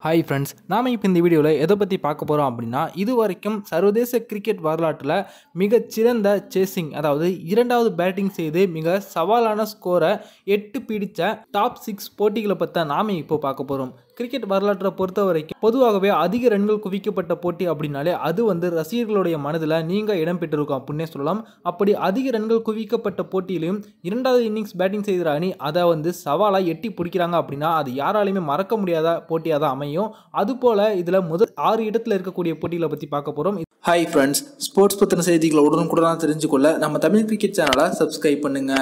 hi friends நாம் இப்போ இந்த வீடியோவில் எதை பற்றி பார்க்க போகிறோம் அப்படின்னா இது வரைக்கும் சர்வதேச கிரிக்கெட் வரலாற்றில் மிகச்சிறந்த சேசிங் அதாவது இரண்டாவது பேட்டிங் செய்து மிக சவாலான ஸ்கோரை எட்டு பிடித்த டாப் சிக்ஸ் போட்டிகளை பற்றி நாம் இப்போ பார்க்க போகிறோம் கிரிக்கெட் வரலாற்றை பொறுத்த வரைக்கும் பொதுவாகவே அதிக ரன்கள் குவிக்கப்பட்ட போட்டி அப்படின்னாலே அது வந்து ரசிகர்களுடைய மனதில் நீங்கள் இடம் பெற்றிருக்கும் அப்படின்னே சொல்லலாம் அப்படி அதிக ரன்கள் குவிக்கப்பட்ட போட்டியிலையும் இரண்டாவது இன்னிங்ஸ் பேட்டிங் செய்கிற அணி அதை வந்து சவாலாக எட்டி பிடிக்கிறாங்க அப்படின்னா அது யாராலையுமே மறக்க முடியாத போட்டியாக தான் அமையும் அதுபோல் இதில் முதல் ஆறு இடத்துல இருக்கக்கூடிய போட்டிகளை பற்றி பார்க்க போகிறோம் ஹாய் ஃப்ரெண்ட்ஸ் ஸ்போர்ட்ஸ் பற்றின செய்திகளை உடனுக்குடன் தெரிஞ்சுக்கொள்ள நம்ம தமிழ் கிரிக்கெட் சேனலை சப்ஸ்கிரைப் பண்ணுங்க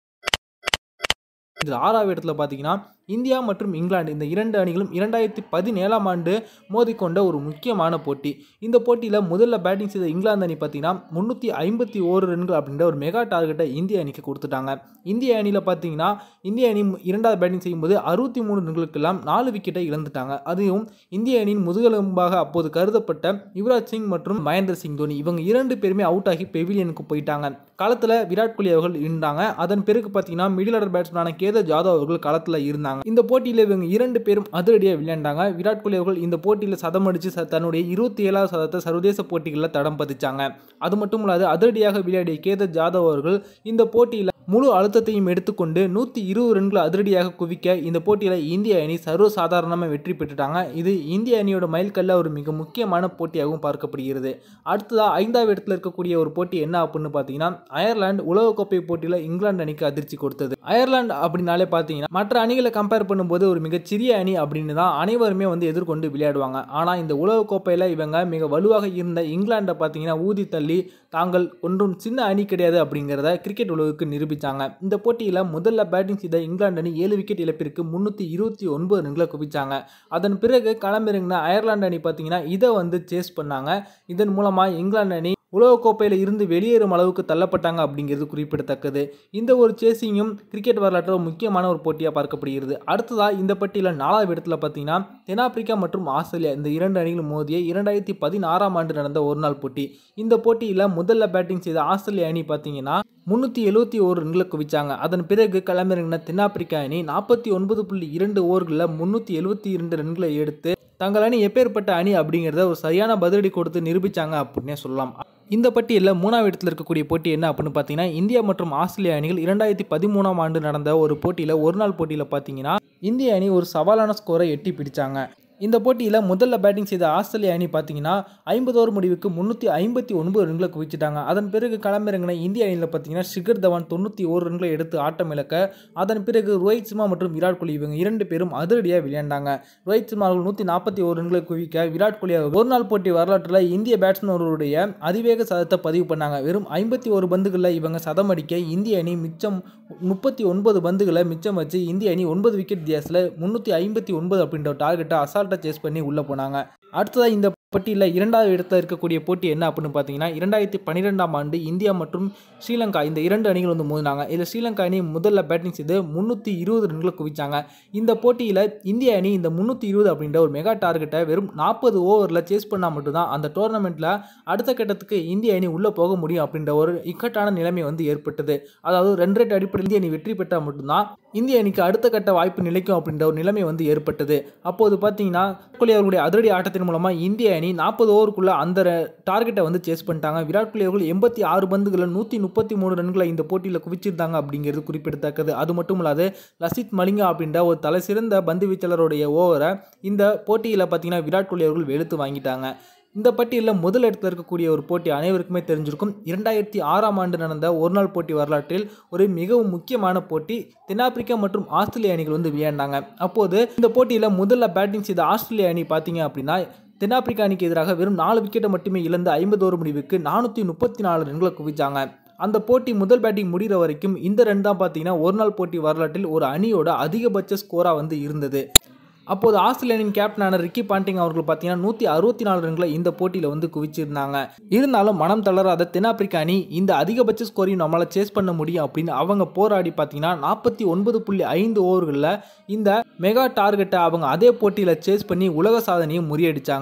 இதில் ஆறாவது இடத்துல பார்த்தீங்கன்னா இந்தியா மற்றும் இங்கிலாந்து இந்த இரண்டு அணிகளும் இரண்டாயிரத்தி பதினேழாம் ஆண்டு மோதிக்கொண்ட ஒரு முக்கியமான போட்டி இந்த போட்டியில் முதல்ல பேட்டிங் செய்த இங்கிலாந்து அணி பார்த்தீங்கன்னா முந்நூற்றி ஐம்பத்தி ஓரு ரன்கள் அப்படின்ற ஒரு மெகா டார்கெட்டை இந்திய அணிக்கு கொடுத்துட்டாங்க இந்திய அணியில் பார்த்தீங்கன்னா இந்திய அணி இரண்டாவது பேட்டிங் செய்யும்போது அறுபத்தி மூணு ரன்களுக்கெல்லாம் நாலு விக்கெட்டை இழந்துட்டாங்க அதுவும் இந்திய அணியின் முதுகெலும்பாக அப்போது கருதப்பட்ட யுவராஜ் சிங் மற்றும் மகேந்திர சிங் தோனி இவங்க இரண்டு பேருமே அவுட் ஆகி பெவிலியனுக்கு போயிட்டாங்க களத்தில் விராட் கோலி அவர்கள் இருந்தாங்க அதன் பிறகு பார்த்தீங்கன்னா மிடில் ஆர்டர் பேட்ஸ்மேனான கேதர் ஜாதவ் அவர்கள் களத்தில் இருந்தாங்க இந்த போட்டியில் இவங்க இரண்டு பேரும் அதிரடியாக விளையாண்டாங்க விராட் கோலி அவர்கள் இந்த போட்டியில் சதம் அடித்து ச- தன்னுடைய இருபத்தி ஏழாவது சதத்தை சர்வதேச போட்டிகளில் தடம் பதிச்சாங்க அது மட்டும் இல்லாது அதிரடியாக விளையாடிய கேதர் ஜாதவ் அவர்கள் இந்த போட்டியில் முழு அழுத்தத்தையும் எடுத்துக்கொண்டு நூற்றி இருபது ரன்களை அதிரடியாக குவிக்க இந்த போட்டியில் இந்திய அணி சர்வ சாதாரணமாக வெற்றி பெற்றுட்டாங்க இது இந்திய அணியோட மைல்கல்ல ஒரு மிக முக்கியமான போட்டியாகவும் பார்க்கப்படுகிறது அடுத்ததாக ஐந்தாவது இடத்துல இருக்கக்கூடிய ஒரு போட்டி என்ன அப்படின்னு பார்த்தீங்கன்னா அயர்லாந்து உலகக்கோப்பை போட்டியில் இங்கிலாந்து அணிக்கு அதிர்ச்சி கொடுத்தது அயர்லாந்து அப்படின்னாலே பார்த்தீங்கன்னா மற்ற அணிகளை கம்பேர் பண்ணும்போது ஒரு மிகச்சிறிய அணி அப்படின்னு தான் அனைவருமே வந்து எதிர்கொண்டு விளையாடுவாங்க ஆனால் இந்த உலகக்கோப்பையில் இவங்க மிக வலுவாக இருந்த இங்கிலாண்டை பார்த்தீங்கன்னா ஊதி தள்ளி தாங்கள் ஒன்றும் சின்ன அணி கிடையாது அப்படிங்கிறத கிரிக்கெட் உலகுக்கு நிரூபித்தாங்க இந்த போட்டியில் முதல்ல பேட்டிங் செய்த இங்கிலாந்து அணி ஏழு விக்கெட் இழப்பிற்கு முந்நூற்றி இருபத்தி ஒன்பது ரன்களை குவிச்சாங்க அதன் பிறகு களமிறங்கின அயர்லாந்து அணி பார்த்தீங்கன்னா இதை வந்து சேஸ் பண்ணாங்க இதன் மூலமாக இங்கிலாந்து அணி உலகக்கோப்பையில் இருந்து வெளியேறும் அளவுக்கு தள்ளப்பட்டாங்க அப்படிங்கிறது குறிப்பிடத்தக்கது இந்த ஒரு சேசிங்கும் கிரிக்கெட் வரலாற்றில் ஒரு முக்கியமான ஒரு போட்டியாக பார்க்கப்படுகிறது அடுத்ததாக இந்த பட்டியலில் நாலாவது இடத்துல பார்த்தீங்கன்னா தென்னாப்பிரிக்கா மற்றும் ஆஸ்திரேலியா இந்த இரண்டு அணிகளும் மோதிய இரண்டாயிரத்தி பதினாறாம் ஆண்டு நடந்த ஒரு நாள் போட்டி இந்த போட்டியில் முதல்ல பேட்டிங் செய்த ஆஸ்திரேலியா அணி பார்த்தீங்கன்னா முந்நூற்றி எழுபத்தி ஓரு ரன்களை குவிச்சாங்க அதன் பிறகு களமிறங்கின தென்னாப்பிரிக்கா அணி நாற்பத்தி ஒன்பது புள்ளி இரண்டு ஓவர்களில் முந்நூற்றி எழுபத்தி இரண்டு ரன்களை எடுத்து தங்கள் அணி எப்பேற்பட்ட அணி அப்படிங்கிறத ஒரு சரியான பதிலடி கொடுத்து நிரூபித்தாங்க அப்படின்னே சொல்லலாம் இந்த பட்டியலில் மூணாவது இடத்துல இருக்கக்கூடிய போட்டி என்ன அப்படின்னு பார்த்தீங்கன்னா இந்தியா மற்றும் ஆஸ்திரேலியா அணிகள் இரண்டாயிரத்தி பதிமூணாம் ஆண்டு நடந்த ஒரு போட்டியில் ஒரு நாள் போட்டியில் பார்த்தீங்கன்னா இந்திய அணி ஒரு சவாலான ஸ்கோரை எட்டி பிடிச்சாங்க இந்த போட்டியில் முதல்ல பேட்டிங் செய்த ஆஸ்திரேலிய அணி பார்த்தீங்கன்னா ஐம்பது ஓவர் முடிவுக்கு முந்நூற்றி ஐம்பத்தி ஒன்பது ரன்களை குவிச்சிட்டாங்க அதன் பிறகு களமிறங்கின இந்திய அணியில் பார்த்தீங்கன்னா ஷிகர் தவான் தொண்ணூற்றி ஓரு ரன்களை எடுத்து ஆட்டம் இழக்க அதன் பிறகு ரோஹித் சர்மா மற்றும் விராட் கோலி இவங்க இரண்டு பேரும் அதிரடியாக விளையாண்டாங்க ரோஹித் சர்மா அவர்கள் நூற்றி நாற்பத்தி ஓரு ரன்களை குவிக்க விராட் கோலி அவர்கள் ஒரு நாள் போட்டி வரலாற்றில் இந்திய பேட்ஸ்மேன் ஒருவருடைய அதிவேக சதத்தை பதிவு பண்ணாங்க வெறும் ஐம்பத்தி ஒரு பந்துகளில் இவங்க சதம் அடிக்க இந்திய அணி மிச்சம் முப்பத்தி ஒன்பது பந்துகளை மிச்சம் வச்சு இந்திய அணி ஒன்பது விக்கெட் வித்தியாசத்தில் முந்நூற்றி ஐம்பத்தி ஒன்பது அப்படின்ற டார்கெட்டை அசால்ட்டாக சேஸ் பண்ணி உள்ளே போனாங்க அடுத்ததாக இந்த பட்டியலில் இரண்டாவது இடத்துல இருக்கக்கூடிய போட்டி என்ன அப்படின்னு பார்த்தீங்கன்னா இரண்டாயிரத்தி பன்னிரெண்டாம் ஆண்டு இந்தியா மற்றும் ஸ்ரீலங்கா இந்த இரண்டு அணிகள் வந்து மோதினாங்க இதில் ஸ்ரீலங்கா அணி முதல்ல பேட்டிங் செய்து முந்நூற்றி இருபது ரன்களை குவிச்சாங்க இந்த போட்டியில் இந்திய அணி இந்த முந்நூற்றி இருபது அப்படின்ற ஒரு மெகா டார்கெட்டை வெறும் நாற்பது ஓவரில் சேஸ் பண்ணால் மட்டும்தான் அந்த டோர்னமெண்ட்டில் அடுத்த கட்டத்துக்கு இந்திய அணி உள்ளே போக முடியும் அப்படின்ற ஒரு இக்கட்டான நிலைமை வந்து ஏற்பட்டது அதாவது ரன் ரேட் அடிப்படையில் இந்திய அணி வெற்றி பெற்றால் மட்டும்தான் இந்திய அணிக்கு அடுத்த கட்ட வாய்ப்பு நிலைக்கும் அப்படின்ற ஒரு நிலைமை வந்து ஏற்பட்டது அப்போது பார்த்தீங்கன்னா கோலி அவர்களுடைய அதிரடி ஆட்டத்தின் மூலமாக இந்திய அணி நாற்பது ஓவருக்குள்ள அந்த டார்கெட்டை வந்து சேஸ் பண்ணிட்டாங்க விராட் கோலி அவர்கள் எண்பத்தி ஆறு பந்துகளில் நூற்றி முப்பத்தி மூணு ரன்களை இந்த போட்டியில் குவிச்சிருந்தாங்க அப்படிங்கிறது குறிப்பிடத்தக்கது அது மட்டும் இல்லாது லசித் மலிங்கா அப்படின்ற ஒரு தலை சிறந்த பந்து வீச்சாளருடைய ஓவரை இந்த போட்டியில் பார்த்தீங்கன்னா விராட் கோலி அவர்கள் வெளுத்து வாங்கிட்டாங்க இந்த பட்டியலில் முதல் இடத்துல இருக்கக்கூடிய ஒரு போட்டி அனைவருக்குமே தெரிஞ்சிருக்கும் இரண்டாயிரத்தி ஆறாம் ஆண்டு நடந்த ஒரு நாள் போட்டி வரலாற்றில் ஒரு மிகவும் முக்கியமான போட்டி தென்னாப்பிரிக்கா மற்றும் ஆஸ்திரேலிய அணிகள் வந்து விளையாண்டாங்க அப்போது இந்த போட்டியில் முதல்ல பேட்டிங் செய்த ஆஸ்திரேலிய அணி பார்த்தீங்க அப்படின்னா தென்னாப்பிரிக்கா அணிக்கு எதிராக வெறும் நாலு விக்கெட்டை மட்டுமே இழந்து ஐம்பது ஓவர் முடிவுக்கு நானூற்றி முப்பத்தி நாலு ரன்களை குவிச்சாங்க அந்த போட்டி முதல் பேட்டிங் முடிகிற வரைக்கும் இந்த ரன் தான் பார்த்தீங்கன்னா ஒரு நாள் போட்டி வரலாற்றில் ஒரு அணியோட அதிகபட்ச ஸ்கோராக வந்து இருந்தது அப்போது ஆஸ்திரேலியாவின் கேப்டனான ரிக்கி பாண்டிங் அவர்கள் பார்த்தீங்கன்னா நூற்றி அறுபத்தி நாலு ரன்களை இந்த போட்டியில் வந்து குவிச்சிருந்தாங்க இருந்தாலும் மனம் தளராத தென்னாப்பிரிக்க அணி இந்த அதிகபட்ச ஸ்கோரையும் நம்மளால் சேஸ் பண்ண முடியும் அப்படின்னு அவங்க போராடி பார்த்தீங்கன்னா நாற்பத்தி ஒன்பது புள்ளி ஐந்து ஓவர்களில் இந்த மெகா டார்கெட்டை அவங்க அதே போட்டியில் சேஸ் பண்ணி உலக சாதனையை முறியடிச்சாங்க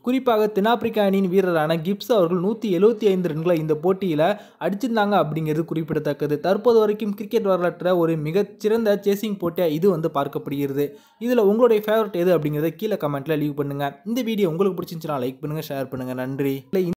குறிப்பாக தென்னாப்பிரிக்கா அணியின் வீரரான கிப்ஸ் அவர்கள் நூற்றி எழுபத்தி ஐந்து ரன்களை இந்த போட்டியில் அடிச்சிருந்தாங்க அப்படிங்கிறது குறிப்பிடத்தக்கது தற்போது வரைக்கும் கிரிக்கெட் வரலாற்றில் ஒரு மிகச்சிறந்த சேசிங் போட்டியாக இது வந்து பார்க்கப்படுகிறது இதில் உங்களுடைய ஃபேவரட் எது அப்படிங்கிறத கீழே கமெண்ட்டில் லீவ் பண்ணுங்கள் இந்த வீடியோ உங்களுக்கு பிடிச்சிருந்துச்சுன்னா லைக் பண்ணுங்கள் ஷேர் பண்ணுங்கள் நன்றி இல்லை